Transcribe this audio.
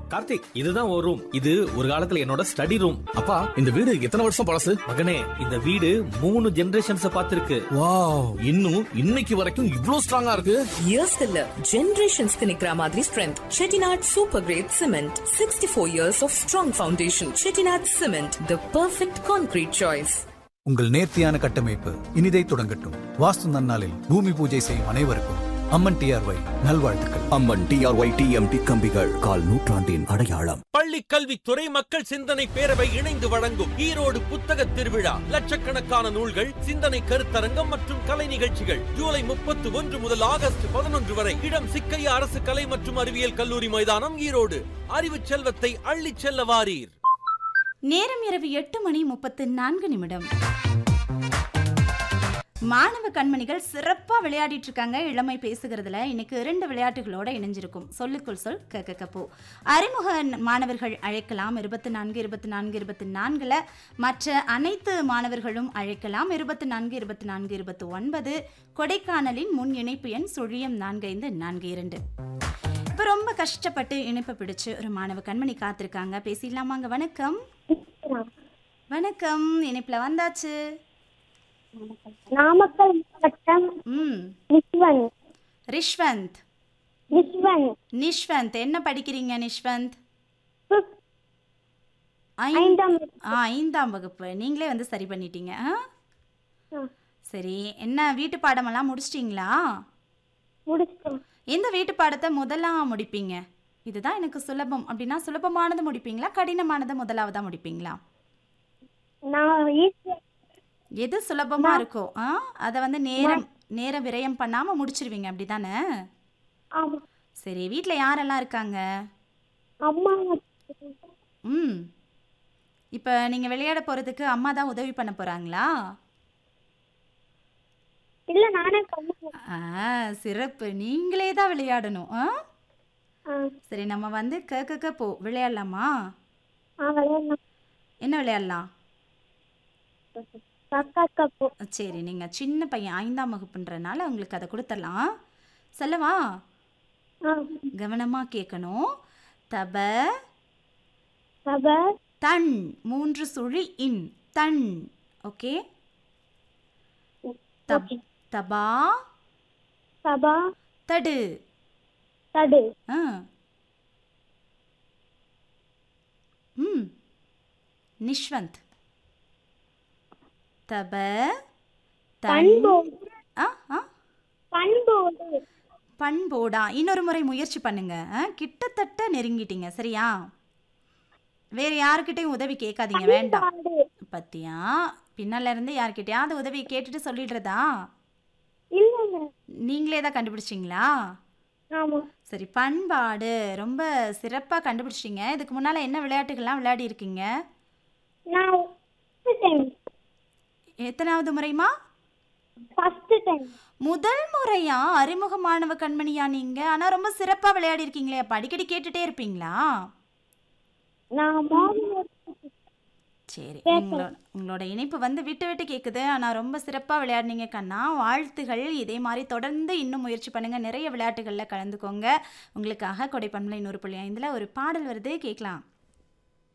கார்த்திக் இதுதான் ஒரு ரூம் இது ஒரு காலத்துல என்னோட ஸ்டடி ரூம் அப்பா இந்த வீடு எத்தனை வருஷம் பழசு மகனே இந்த வீடு மூணு ஜெனரேஷன்ஸ் பார்த்திருக்கு வாவ் இன்னும் இன்னைக்கு வரைக்கும் இவ்ளோ ஸ்ட்ராங்கா இருக்கு இயர்ஸ் இல்ல ஜெனரேஷன்ஸ்க்கு நிக்கிற மாதிரி strength Chettinad super great cement sixty four years of strong foundation Chettinad cement the perfect concrete choice உங்கள் நேர்த்தியான கட்டமைப்பு இனிதை தொடங்கட்டும் வாஸ்து நன்னாளில் பூமி பூஜை செய்யும் அனைவருக்கும் அம்மன் டிஆர்ஒய் நல்வாழ்த்துக்கள் அம்மன் டிஆர்ஒய் டிஎம்டி கம்பிகள் கால் நூற்றாண்டின் அடையாளம் பள்ளி கல்வித்துறை மக்கள் சிந்தனை பேரவை இணைந்து வழங்கும் ஈரோடு புத்தக திருவிழா லட்சக்கணக்கான நூல்கள் சிந்தனை கருத்தரங்கம் மற்றும் கலை நிகழ்ச்சிகள் ஜூலை முப்பத்தி ஒன்று முதல் ஆகஸ்ட் பதினொன்று வரை இடம் சிக்கையா அரசு கலை மற்றும் அறிவியல் கல்லூரி மைதானம் ஈரோடு அறிவு செல்வத்தை அள்ளிச் செல்ல வாரீர் நேரம் இரவு எட்டு மணி முப்பத்து நான்கு நிமிடம் மாணவ கண்மணிகள் சிறப்பா விளையாடிட்டு இருக்காங்க இளமை பேசுகிறதுல இன்னைக்கு இரண்டு விளையாட்டுகளோட இணைஞ்சிருக்கும் சொல்லுக்குள் சொல் கக்க கப்போ அறிமுக ந- மாணவர்கள் அழைக்கலாம் இருபத்தி நான்கு இருபத்தி நான்கு இருபத்தி நான்குல மற்ற அனைத்து மாணவர்களும் அழைக்கலாம் இருபத்தி நான்கு இருபத்தி நான்கு இருபத்தி ஒன்பது கொடைக்கானலின் முன் இணைப்பு எண் சுழியம் நான்கு ஐந்து நான்கு இரண்டு இப்போ ரொம்ப கஷ்டப்பட்டு இணைப்பு பிடிச்சு ஒரு மாணவ கண்மணி காத்திருக்காங்க பேசிடலாமாங்க வணக்கம் வணக்கம் இணைப்புல வந்தாச்சு நாமக்கல் மாவட்டம் ம் நிஸ்வன் ரிஷ்வந்த் நிஸ்வன் நிஷ்வந்த் என்ன படிக்கிறீங்க நிஷ்வந்த் ஃபிஃப்த் ஐந்- ஐந்தாம் ஆ ஐந்தாம் வகுப்பு நீங்களே வந்து சரி பண்ணிட்டீங்க ஆ ஆ, சரி என்ன வீட்டு பாடமெல்லாம் முடிச்சிட்டிங்களா முடிச்சிட்டேன் எந்த வீட்டு பாடத்தை முதலா முடிப்பீங்க இதுதான் எனக்கு சுலபம் அப்படின்னா சுலபமானது முடிப்பீங்களா கடினமானது முதலாவதா முடிப்பீங்களா நான் ஈஸியா எது சுலபமா இருக்கோ ஆ அதை வந்து நேரம் நேரம் விரயம் பண்ணாம முடிச்சிருவீங்க அப்படிதானே ஆமா சரி வீட்டில் யாரெல்லாம் இருக்காங்க அம்மா ம் இப்போ நீங்கள் விளையாட போகிறதுக்கு அம்மா தான் உதவி பண்ண போகிறாங்களா இல்ல நானே பண்ணுவேன் ஆ சிறப்பு நீங்களே தான் விளையாடணும் ஆ ஆ, சரி நம்ம வந்து க க க போ விளையாடலாமா ஆ விளையாடலாம் என்ன விளையாடலாம் கக்கா கப்போ சரி நீங்கள் சின்ன பையன் ஐந்தாம் வகுப்புன்றனால உங்களுக்கு அதை கொடுத்துடலாம் சொல்லவா ஆ கவனமாக கேட்கணும் தப சப தன் மூன்று சுழி இன் தன் ஓகே தப் ஓகே. தபா சபா தடு தடு ஆ ம் நிஷ்வந்த் தப தன் பண்போடு ஆ ஆ பண்போடு பண்போடா இன்னொரு முறை முயற்சி பண்ணுங்க ஆ, கிட்டத்தட்ட நெருங்கிட்டீங்க சரியா வேற யாருக்கிட்டையும் உதவி கேட்காதீங்க வேண்டாம் பண்பாடு பத்தியா பின்னால இருந்து யார்கிட்டயாவது உதவி கேட்டுட்டு சொல்லிடுறதா இல்ல இல்ல நீங்களே தான் கண்டுபிடிச்சிங்களா ஆமா சரி பண்பாடு ரொம்ப சிறப்பாக கண்டுபிடிச்சிங்க இதுக்கு முன்னால் என்ன விளையாட்டுகள்லாம் விளையாடி இருக்கீங்க நான் ஃபர்ஸ்ட் டைம் எத்தனாவது முறைமா ஃபர்ஸ்ட் டைம் முதல் முறையா அறிமுகமானவ கண்மணியா நீங்க ஆனா ரொம்ப சிறப்பா விளையாடி இருக்கீங்களே அப்ப அடிக்கடி கேட்டுட்டே இருப்பீங்களா நான் மார்னிங் சரி உங்களோட உங்களோட இணைப்பு வந்து விட்டு விட்டு கேட்குது ஆனா ரொம்ப சிறப்பா விளையாடுனீங்க கண்ணா வாழ்த்துகள் இதே மாதிரி தொடர்ந்து இன்னும் முயற்சி பண்ணுங்க நிறைய விளையாட்டுகள்ல கலந்துக்கோங்க உங்களுக்காக கொடைப்பண்பலை நூறு புள்ளி ஐந்துல ஒரு பாடல் வருது கேட்கலாம்